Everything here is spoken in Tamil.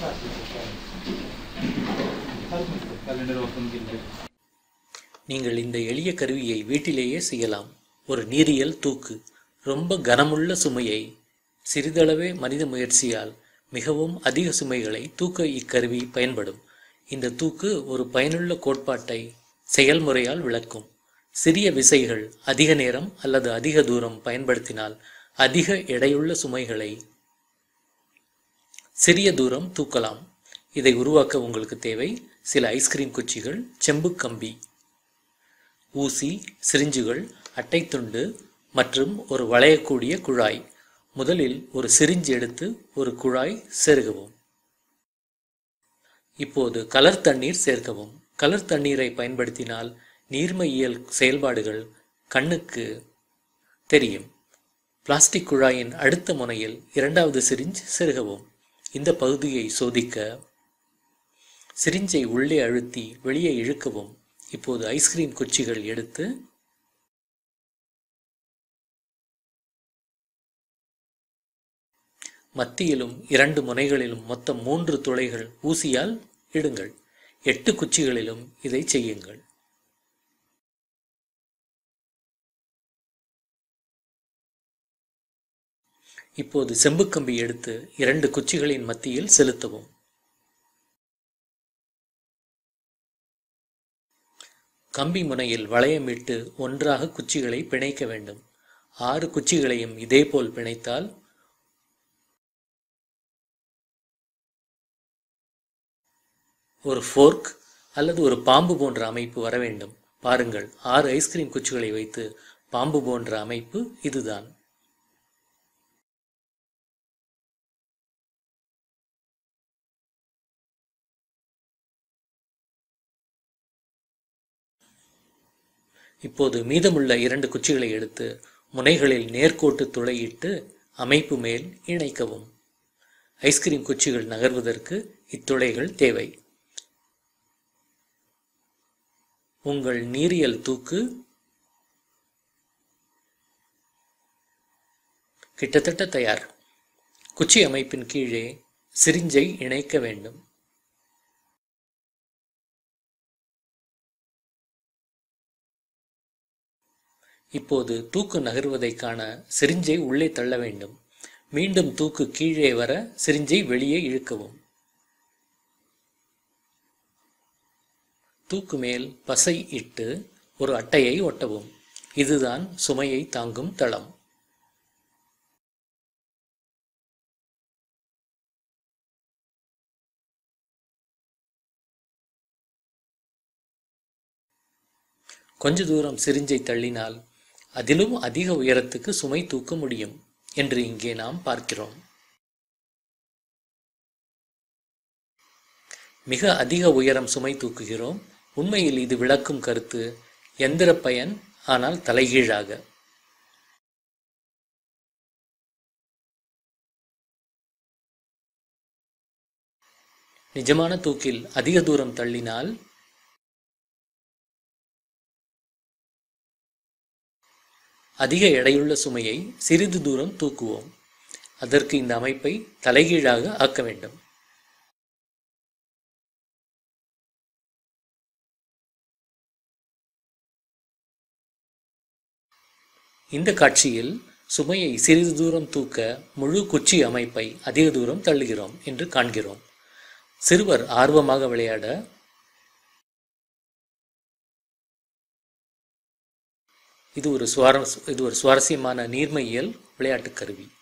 कैलेंडर ओपन कीजिए நீங்கள் இந்த எளிய கருவியை வீட்டிலேயே செய்யலாம் ஒரு நீரியல் தூக்கு ரொம்ப கனமுள்ள சுமையை சிறிதளவே மனித முயற்சியால் மிகவும் அதிக சுமைகளை தூக்க இக்கருவி பயன்படும் இந்த தூக்கு ஒரு பயனுள்ள கோட்பாட்டை செயல்முறையால் விளக்கும் சிறிய விசைகள் அதிக நேரம் அல்லது அதிக தூரம் பயன்படுத்தினால் அதிக எடையுள்ள சுமைகளை சிறிய தூரம் தூக்கலாம் இதை உருவாக்க உங்களுக்கு தேவை சில ஐஸ்கிரீம் குச்சிகள் செம்பு கம்பி ஊசி சிரிஞ்சுகள் அட்டைத்துண்டு மற்றும் ஒரு வளையக்கூடிய குழாய் முதலில் ஒரு சிரிஞ்சு எடுத்து ஒரு குழாய் செருகவும் இப்போது கலர் தண்ணீர் சேர்க்கவும் கலர் தண்ணீரை பயன்படுத்தினால் நீர்மையியல் செயல்பாடுகள் கண்ணுக்கு தெரியும் பிளாஸ்டிக் குழாயின் அடுத்த முனையில் இரண்டாவது சிரிஞ்ச் செருகவும் இந்த பகுதியை சோதிக்க சிரிஞ்சை உள்ளே அழுத்தி வெளியே இழுக்கவும் இப்போது ஐஸ்கிரீம் குச்சிகள் எடுத்து மத்தியிலும் இரண்டு முனைகளிலும் மொத்தம் மூன்று துளைகள் ஊசியால் இடுங்கள் எட்டு குச்சிகளிலும் இதை செய்யுங்கள் இப்போது செம்புக்கம்பி எடுத்து இரண்டு குச்சிகளின் மத்தியில் செலுத்தவும் கம்பி முனையில் வளையமிட்டு ஒன்றாக குச்சிகளை பிணைக்க வேண்டும் ஆறு குச்சிகளையும் இதேபோல் பிணைத்தால் ஒரு ஃபோர்க் அல்லது ஒரு பாம்பு போன்ற அமைப்பு வர வேண்டும் பாருங்கள் ஆறு ஐஸ்கிரீம் குச்சிகளை வைத்து பாம்பு போன்ற அமைப்பு இதுதான் இப்போது மீதமுள்ள இரண்டு குச்சிகளை எடுத்து முனைகளில் நேர்கோட்டு துளையிட்டு அமைப்பு மேல் இணைக்கவும் ஐஸ்கிரீம் குச்சிகள் நகர்வதற்கு இத்துளைகள் தேவை உங்கள் நீரியல் தூக்கு கிட்டத்தட்ட தயார் குச்சி அமைப்பின் கீழே சிரிஞ்சை இணைக்க வேண்டும் இப்போது தூக்கு நகர்வதைக் காண சிரிஞ்சை உள்ளே தள்ள வேண்டும் மீண்டும் தூக்கு கீழே வர சிரிஞ்சை வெளியே இழுக்கவும் தூக்கு மேல் பசை இட்டு ஒரு அட்டையை ஒட்டவும் இதுதான் சுமையை தாங்கும் தளம் கொஞ்ச தூரம் சிரிஞ்சை தள்ளினால் அதிலும் அதிக உயரத்துக்கு சுமை தூக்க முடியும் என்று இங்கே நாம் பார்க்கிறோம் மிக அதிக உயரம் சுமை தூக்குகிறோம் உண்மையில் இது விளக்கும் கருத்து எந்திர பயன் ஆனால் தலைகீழாக நிஜமான தூக்கில் அதிக தூரம் தள்ளினால் அதிக எடையுள்ள சுமையை சிறிது தூரம் தூக்குவோம் அதற்கு இந்த அமைப்பை தலைகீழாக ஆக்க வேண்டும் இந்த காட்சியில் சுமையை சிறிது தூரம் தூக்க முழு குச்சி அமைப்பை அதிக தூரம் தள்ளுகிறோம் என்று காண்கிறோம் சிறுவர் ஆர்வமாக விளையாட இது ஒரு சுவாரஸ் இது ஒரு சுவாரஸ்யமான நீர்மையியல் விளையாட்டுக் கருவி